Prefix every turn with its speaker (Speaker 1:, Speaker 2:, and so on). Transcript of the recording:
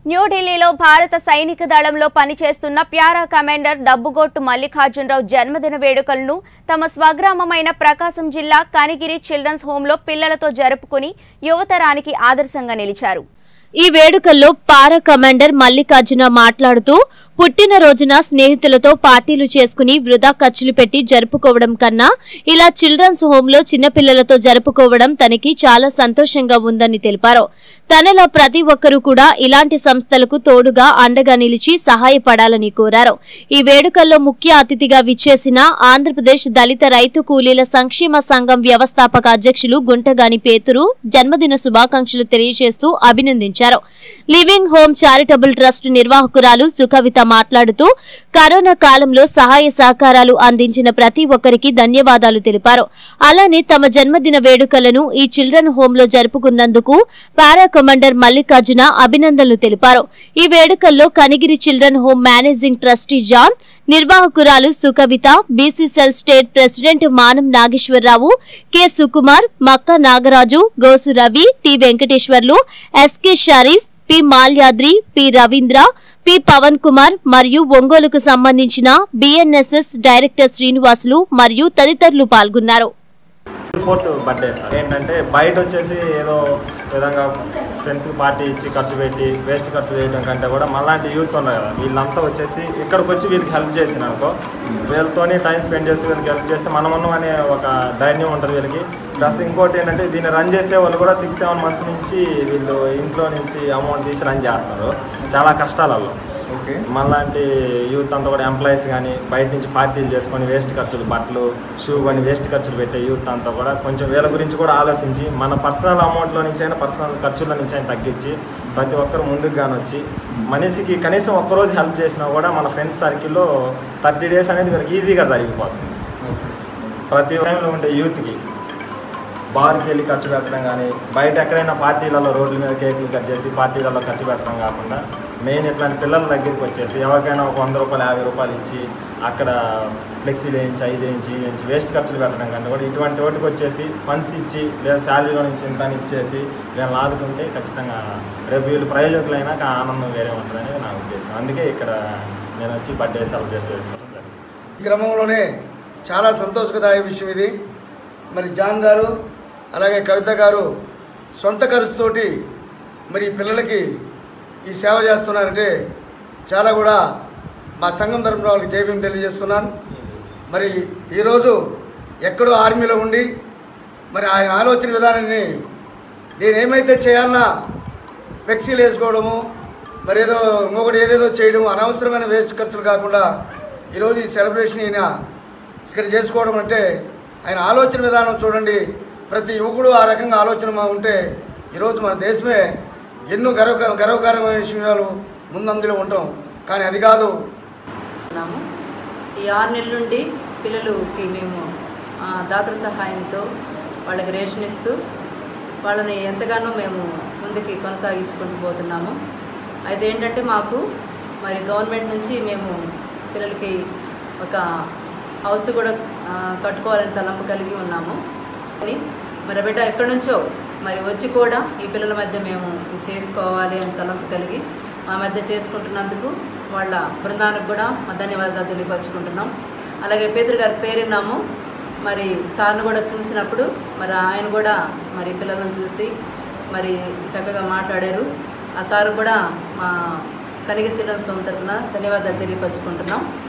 Speaker 1: న్యూఢిల్లీలో భారత సైనిక దళంలో పనిచేస్తున్న ప్యారా కమాండర్ డబ్బుగొట్టు మల్లికార్జునరావు జన్మదిన వేడుకలను తమ స్వగ్రామమైన ప్రకాశం జిల్లా కనిగిరి చిల్డ్రన్స్ హోంలో పిల్లలతో జరుపుకుని యువతరానికి ఆదర్శంగా నిలిచారు
Speaker 2: ఈ వేడుకల్లో పారా కమాండర్ మల్లికార్జున మాట్లాడుతూ పుట్టిన రోజున స్నేహితులతో పార్టీలు చేసుకుని వృధా ఖర్చులు పెట్టి జరుపుకోవడం కన్నా ఇలా చిల్డ్రన్స్ హోంలో చిన్నపిల్లలతో జరుపుకోవడం తనకి చాలా సంతోషంగా ఉందని తెలిపారు తనలో ప్రతి ఒక్కరూ కూడా ఇలాంటి సంస్థలకు తోడుగా అండగా నిలిచి సహాయపడాలని కోరారు ఈ వేడుకల్లో ముఖ్య అతిథిగా విచ్చేసిన ఆంధ్రప్రదేశ్ దళిత రైతు కూలీల సంక్షేమ సంఘం వ్యవస్థాపక అధ్యక్షులు గుంటగాని పేతురు జన్మదిన శుభాకాంక్షలు తెలియజేస్తూ అభినందించారు లివింగ్ హోమ్ చారిటబుల్ ట్రస్ట్ నిర్వాహకురాలు సుకవిత మాట్లాడుతూ కరోనా కాలంలో సహాయ సహకారాలు అందించిన ప్రతి ఒక్కరికి ధన్యవాదాలు తెలిపారు అలానే తమ జన్మదిన వేడుకలను ఈ చిల్డ్రన్ హోమ్ లో జరుపుకున్నందుకు పారా కమాండర్ మల్లికార్జున అభినందనలు తెలిపారు ఈ వేడుకల్లో Kanigiri children home managing trustee John నిర్వాహకురాలు Sukavitha BC cell state president Manam Nageswararao K Sukumar Makka Nagaraju Gosu Ravi T Venkateswarlu SK Sharif P Malyadri P Ravindra P Pavan Kumar మరియు ఒంగోలుకు సంబంధించిన బిఎన్ఎస్ఎస్ డైరెక్టర్ శ్రీనివాసులు మరియు తదితరులు పాల్గొన్నారు
Speaker 3: ఫోర్త్ బర్త్డే సార్ ఏంటంటే బయట వచ్చేసి ఏదో విధంగా ఫ్రెండ్స్కి పార్టీ ఇచ్చి ఖర్చు పెట్టి వేస్ట్ ఖర్చు చేయడం కంటే కూడా మళ్ళాంటి యూత్ ఉన్నారు కదా వీళ్ళంతా వచ్చేసి ఇక్కడికి వచ్చి వీళ్ళకి హెల్ప్ చేసిన అనుకో వీళ్ళతోని టైం స్పెండ్ చేసి వీళ్ళకి హెల్ప్ చేస్తే మనం ఉన్నాం అనే ఒక ధైర్యం ఉంటుంది వీళ్ళకి ప్లస్ ఇంకోటి ఏంటంటే దీన్ని రన్ చేసే వాళ్ళు కూడా సిక్స్ సెవెన్ మంత్స్ నుంచి వీళ్ళు ఇంట్లో నుంచి అమౌంట్ తీసి రన్ చేస్తారు చాలా కష్టాలలో
Speaker 4: ఓకే
Speaker 3: మనలాంటి యూత్ అంతా కూడా ఎంప్లాయీస్ కానీ బయట నుంచి పార్టీలు చేసుకొని వేస్ట్ ఖర్చులు బట్టలు షూ కానీ వేస్ట్ ఖర్చులు పెట్టే యూత్ అంతా కూడా కొంచెం వీళ్ళ గురించి కూడా ఆలోచించి మన పర్సనల్ అమౌంట్లో నుంచి అయినా పర్సనల్ ఖర్చుల నుంచి అయినా తగ్గించి ప్రతి ఒక్కరు ముందుకు కానీ వచ్చి మనిషికి కనీసం ఒక్కరోజు హెల్ప్ చేసినా కూడా మన ఫ్రెండ్స్ సర్కిల్లో థర్టీ డేస్ అనేది వీళ్ళకి ఈజీగా జరిగిపోతుంది ప్రతి టైంలో ఉండే యూత్కి బార్కి వెళ్ళి ఖర్చు పెట్టడం కానీ బయట ఎక్కడైనా పార్టీలలో రోడ్ల మీద కేకులు కట్ చేసి పార్టీలలో ఖర్చు పెట్టడం కాకుండా మెయిన్ ఇట్లాంటి పిల్లల దగ్గరికి వచ్చేసి ఎవరికైనా ఒక వంద రూపాయలు యాభై రూపాయలు ఇచ్చి అక్కడ ఫ్లెక్సీలు వేయించి అవి చేయించి ఇది చేయించి వేస్ట్ ఖర్చులు పెట్టడం కంటే కూడా ఇటువంటి వాటికి వచ్చేసి ఫండ్స్ ఇచ్చి లేదా శాలరీలో నుంచి ఇంత అని ఇచ్చేసి వీళ్ళని ఆదుకుంటే ఖచ్చితంగా రేపు వీళ్ళు ప్రయోజకులైనా ఆ ఆనందం వేరే ఉంటుంది అనేది నా ఉద్దేశం అందుకే ఇక్కడ నేను వచ్చి బర్త్డే సెలబ్రేట్ చేయడం
Speaker 5: ఈ క్రమంలోనే చాలా సంతోషకదాయ విషయం ఇది మరి జాన్ గారు అలాగే కవిత గారు సొంత ఖర్చుతోటి మరి ఈ పిల్లలకి ఈ సేవ చేస్తున్నారంటే చాలా కూడా మా సంఘం తరపున వాళ్ళకి జైవ్యం తెలియజేస్తున్నాను మరి ఈరోజు ఎక్కడో ఆర్మీలో ఉండి మరి ఆయన ఆలోచన విధానాన్ని నేనేమైతే చేయాలన్నా ఫ్లెక్సీలు వేసుకోవడము మరి ఏదో ఇంకొకటి ఏదేదో చేయడం అనవసరమైన వేస్ట్ ఖర్చులు కాకుండా ఈరోజు ఈ సెలబ్రేషన్ ఈయన ఇక్కడ చేసుకోవడం అంటే ఆయన ఆలోచన విధానం చూడండి ప్రతి యువకుడు ఆ రకంగా ఆలోచన మా ఉంటే ఈరోజు మన దేశమే ఎన్నో గర్వ గర్వకారమైన విషయాలు ముందందులో ఉంటాం కానీ అది కాదు
Speaker 6: ఉన్నాము ఈ ఆరు నెలల నుండి పిల్లలకి మేము ఆ, దాతల సహాయంతో వాళ్ళకి రేషన్ ఇస్తూ వాళ్ళని ఎంతగానో మేము ముందుకి కొనసాగించుకుంటూ పోతున్నాము అయితే ఏంటంటే మాకు మరి గవర్నమెంట్ నుంచి మేము పిల్లలకి ఒక హౌస్ కూడా ఆ, కట్టుకోవాలని తలంపు కలిగి ఉన్నాము కానీ మరి బిడ్డ ఎక్కడి నుంచో మరి వచ్చి కూడా ఈ పిల్లల మధ్య మేము ఇది చేసుకోవాలి అని తలంపు కలిగి మా మధ్య చేసుకుంటున్నందుకు వాళ్ళ బృందానికి కూడా మా ధన్యవాదాలు తెలియపరుచుకుంటున్నాం అలాగే పేదరు గారి పేరున్నాము మరి సార్ను కూడా చూసినప్పుడు మరి ఆయన కూడా మరి పిల్లలను చూసి మరి చక్కగా మాట్లాడారు ఆ సార్ కూడా మా కనిగిరి చిల్డ్రన్స్ హోమ్ తరఫున ధన్యవాదాలు తెలియపరుచుకుంటున్నాం